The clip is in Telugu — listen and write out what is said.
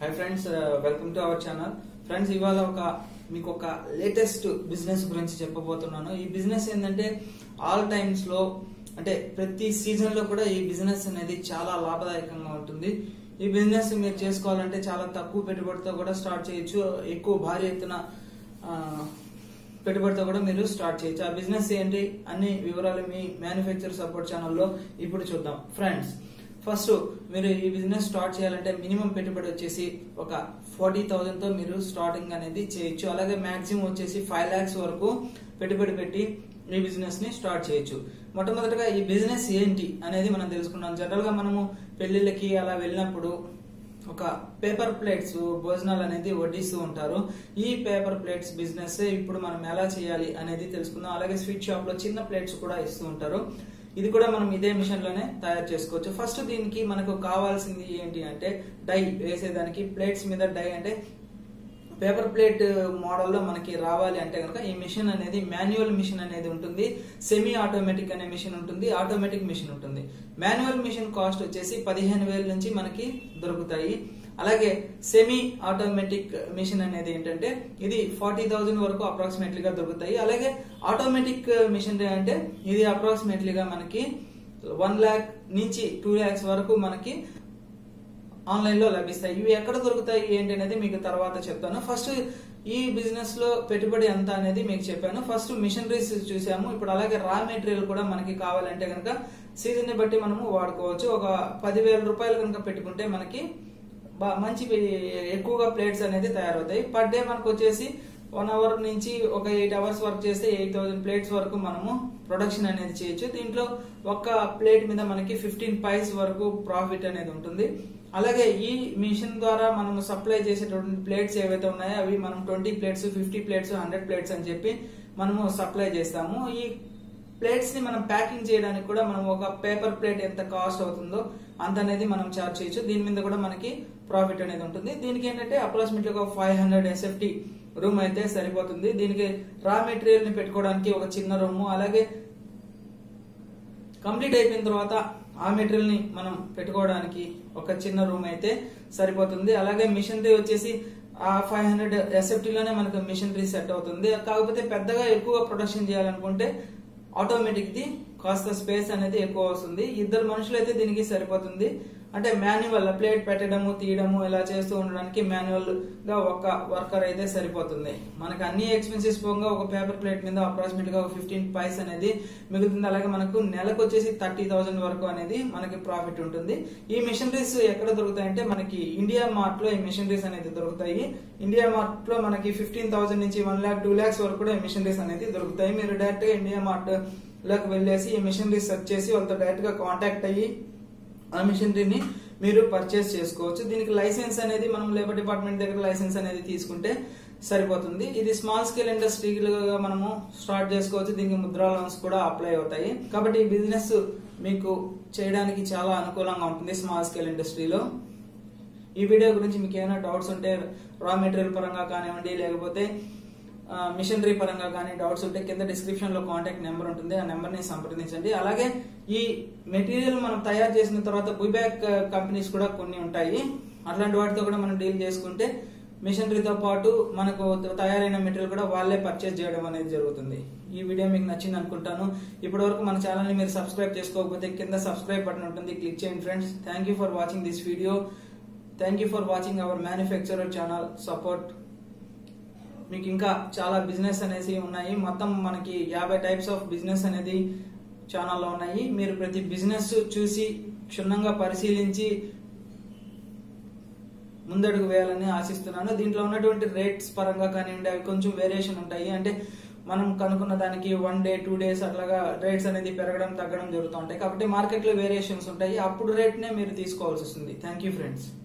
high friends welcome to our channel friends ఇవాళ ఒక మీకు ఒక లేటెస్ట్ బిజినెస్ గురించి చెప్పబోతున్నాను ఈ బిజినెస్ ఏంటంటే ఆల్ టైమ్స్ లో అంటే ప్రతి సీజన్ లో కూడా ఈ బిజినెస్ అనేది చాలా లాభదాయకంగా ఉంటుంది ఈ బిజినెస్ మీరు చేసుకోవాలంటే చాలా తక్కువ పెట్టుబడితో కూడా స్టార్ట్ చేయొచ్చు ఎక్కువ భారీ ఎత్తున ఆ, పెట్టుబడితో కూడా మీరు స్టార్ట్ చేయొచ్చు ఆ బిజినెస్ ఏంటి అన్ని వివరాలు మీ మ్యానుఫ్యాక్చర్ సపోర్ట్ ఛానల్లో ఇప్పుడు చూద్దాం ఫ్రెండ్స్ ఫస్ట్ మీరు ఈ బిజినెస్ స్టార్ట్ చేయాలంటే మినిమం పెట్టుబడి వచ్చేసి ఒక ఫార్టీ థౌసండ్ తో మీరు స్టార్టింగ్ అనేది చేయొచ్చు అలాగే మాక్సిమం వచ్చేసి ఫైవ్ లాక్స్ వరకు పెట్టుబడి పెట్టి ఈ బిజినెస్ ని స్టార్ట్ చేయొచ్చు మొట్టమొదటిగా ఈ బిజినెస్ ఏంటి అనేది మనం తెలుసుకున్నాం జనరల్ గా మనము పెళ్లిళ్ళకి అలా వెళ్ళినప్పుడు ఒక పేపర్ ప్లేట్స్ భోజనాలు అనేది వడ్డిస్తూ ఉంటారు ఈ పేపర్ ప్లేట్స్ బిజినెస్ ఇప్పుడు మనం ఎలా చేయాలి అనేది తెలుసుకుందాం అలాగే స్వీట్ షాప్ లో చిన్న ప్లేట్స్ కూడా ఇస్తూ ఉంటారు ఇది కూడా మనం ఇదే మిషన్ లోనే తయారు చేసుకోవచ్చు ఫస్ట్ దీనికి మనకు కావాల్సింది ఏంటి అంటే డై వేసేదానికి ప్లేట్స్ మీద డై అంటే పేపర్ ప్లేట్ మోడల్లో మనకి రావాలి అంటే కనుక ఈ మిషన్ అనేది మాన్యువల్ మిషన్ అనేది ఉంటుంది సెమీ ఆటోమేటిక్ అనే మిషన్ ఉంటుంది ఆటోమేటిక్ మిషన్ ఉంటుంది మాన్యువల్ మిషన్ కాస్ట్ వచ్చేసి పదిహేను వేల నుంచి మనకి దొరుకుతాయి అలాగే సెమీ ఆటోమేటిక్ మిషన్ అనేది ఏంటంటే ఇది ఫార్టీ థౌజండ్ వరకు అప్రాక్సిమేట్లీగా దొరుకుతాయి అలాగే ఆటోమేటిక్ మిషన్ అంటే ఇది అప్రాక్సిమేట్లీగా మనకి వన్ ల్యాక్ నుంచి టూ ల్యాక్స్ వరకు మనకి ఆన్లైన్ లో లభిస్తాయి ఇవి ఎక్కడ దొరుకుతాయి ఏంటి అనేది మీకు తర్వాత చెప్తాను ఫస్ట్ ఈ బిజినెస్ లో పెట్టుబడి ఎంత అనేది మీకు చెప్పాను ఫస్ట్ మిషనరీస్ చూసాము ఇప్పుడు అలాగే రా మెటీరియల్ కూడా మనకి కావాలంటే కనుక సీజన్ ని బట్టి మనము వాడుకోవచ్చు ఒక పదివేల రూపాయలు కనుక పెట్టుకుంటే మనకి బా- మంచి ఎక్కువగా ప్లేట్స్ అనేది తయారవుతాయి పర్ డే మనకు వచ్చేసి వన్ అవర్ నుంచి ఒక ఎయిట్ అవర్స్ వర్క్ చేస్తే ఎయిట్ థౌసండ్ ప్లేట్స్ వరకు మనము ప్రొడక్షన్ అనేది చేయొచ్చు దీంట్లో ఒక్క ప్లేట్ మీద మనకి ఫిఫ్టీన్ పైస్ వరకు ప్రాఫిట్ అనేది ఉంటుంది అలాగే ఈ మిషన్ ద్వారా మనం సప్లై చేసేటువంటి ప్లేట్స్ ఏవైతే ఉన్నాయో అవి మనం twenty plates fifty plates hundred plates అని చెప్పి మనము సప్లై చేస్తాము ఈ ప్లేట్స్ ని మనం ప్యాకింగ్ చేయడానికి కూడా మనం ఒక పేపర్ ప్లేట్ ఎంత కాస్ట్ అవుతుందో అంత అనేది మనం చార్జ్ చేయొచ్చు దీని మీద కూడా మనకి ప్రాఫిట్ అనేది ఉంటుంది దీనికి ఏంటంటే అప్రాక్సిమేట్లీ ఒక ఫైవ్ హండ్రెడ్ ఎస్ఎఫ్టీ రూమ్ అయితే సరిపోతుంది దీనికి రా మెటీరియల్ ని పెట్టుకోవడానికి ఒక చిన్న రూమ్ అలాగే కంప్లీట్ అయిపోయిన తర్వాత ఆ మెటీరియల్ ని మనం పెట్టుకోవడానికి ఒక చిన్న రూమ్ అయితే సరిపోతుంది అలాగే మిషనరీ వచ్చేసి ఆ ఫైవ్ హండ్రెడ్ లోనే మనకు మిషనరీ సెట్ అవుతుంది కాకపోతే పెద్దగా ఎక్కువ ప్రొడక్షన్ చేయాలనుకుంటే ఆటోమేటిక్ ది కాస్త స్పేస్ అనేది ఎక్కువ వస్తుంది ఇద్దరు మనుషులు అయితే దీనికి సరిపోతుంది అంటే మాన్యువల్ ప్లేట్ పెట్టడము తీయడము ఇలా చేస్తూ ఉండడానికి మాన్యువల్ గా ఒక వర్కర్ అయితే సరిపోతుంది మనకు అన్ని ఎక్స్పెన్సెస్ పోగా ఒక పేపర్ ప్లేట్ మీద అప్రాక్సిమేట్ గా ఒక ఫిఫ్టీన్ పైస్ అనేది మిగులుతుంది అలాగే మనకు నెలకు వచ్చేసి థర్టీ థౌసండ్ వరకు అనేది మనకి ప్రాఫిట్ ఉంటుంది ఈ మిషనరీస్ ఎక్కడ దొరుకుతాయంటే మనకి ఇండియా మార్ట్ లో ఈ మిషనరీస్ అనేది దొరుకుతాయి ఇండియా మార్ట్ లో మనకి ఫిఫ్టీన్ థౌసండ్ నుంచి వన్ లాక్ టూ లాక్స్ వరకు కూడా ఈ మిషనరీస్ అనేది దొరుకుతాయి మీరు డైరెక్ట్ గా ఇండియా మార్ట్ లోకి వెళ్ళేసి ఈ మిషనరీస్ సెర్చ్ చేసి వాళ్ళతో డైరెక్ట్ గా కాంటాక్ట్ అయ్యి ఆ మిషనరీని మీరు పర్చేస్ చేసుకోవచ్చు దీనికి లైసెన్స్ అనేది మనం లేబర్ డిపార్ట్మెంట్ దగ్గర లైసెన్స్ అనేది తీసుకుంటే సరిపోతుంది ఇది స్మాల్ స్కేల్ ఇండస్ట్రీగా మనము స్టార్ట్ చేసుకోవచ్చు దీనికి ముద్రా లోన్స్ కూడా అప్లై అవుతాయి కాబట్టి ఈ బిజినెస్ మీకు చేయడానికి చాలా అనుకూలంగా ఉంటుంది స్మాల్ స్కేల్ ఇండస్ట్రీలో ఈ వీడియో గురించి మీకు ఏమైనా డౌట్స్ ఉంటే రా మెటీరియల్ పరంగా కానివ్వండి లేకపోతే ఆ, మిషనరీ పరంగా కానీ డౌట్స్ ఉంటే కింద డిస్క్రిప్షన్ లో కాంటాక్ట్ నెంబర్ ఉంటుంది ఆ నెంబర్ ని సంప్రదించండి అలాగే ఈ మెటీరియల్ మనం తయారు చేసిన తర్వాత బుబ్యాక్ కంపెనీస్ కూడా కొన్ని ఉంటాయి అట్లాంటి వాటితో కూడా మనం డీల్ చేసుకుంటే మిషనరీతో పాటు మనకు తయారైన మెటీరియల్ కూడా వాళ్ళే పర్చేస్ చేయడం అనేది జరుగుతుంది ఈ వీడియో మీకు నచ్చింది అనుకుంటాను ఇప్పటి వరకు మన ఛానల్ ని మీరు సబ్స్క్రైబ్ చేసుకోకపోతే కింద సబ్స్క్రైబ్ బటన్ ఉంటుంది క్లిక్ చేయండి friends thank you for watching this video thank you for watching our manufacturer channel support మీకు ఇంకా చాలా బిజినెస్ అనేసి ఉన్నాయి మొత్తం మనకి యాభై టైప్స్ ఆఫ్ బిజినెస్ అనేది ఛానల్లో ఉన్నాయి మీరు ప్రతి బిజినెస్ చూసి క్షుణ్ణంగా పరిశీలించి ముందడుగు వేయాలని ఆశిస్తున్నాను దీంట్లో ఉన్నటువంటి రేట్స్ పరంగా కానివ్వండి అవి కొంచెం వేరియేషన్ ఉంటాయి అంటే మనం కనుక్కున్న దానికి వన్ డే టూ డేస్ అట్లాగా రేట్స్ అనేది పెరగడం తగ్గడం జరుగుతూ ఉంటాయి కాబట్టి మార్కెట్లో వేరియేషన్స్ ఉంటాయి అప్పుడు రేట్నే మీరు తీసుకోవాల్సి వస్తుంది థ్యాంక్ యూ ఫ్రెండ్స్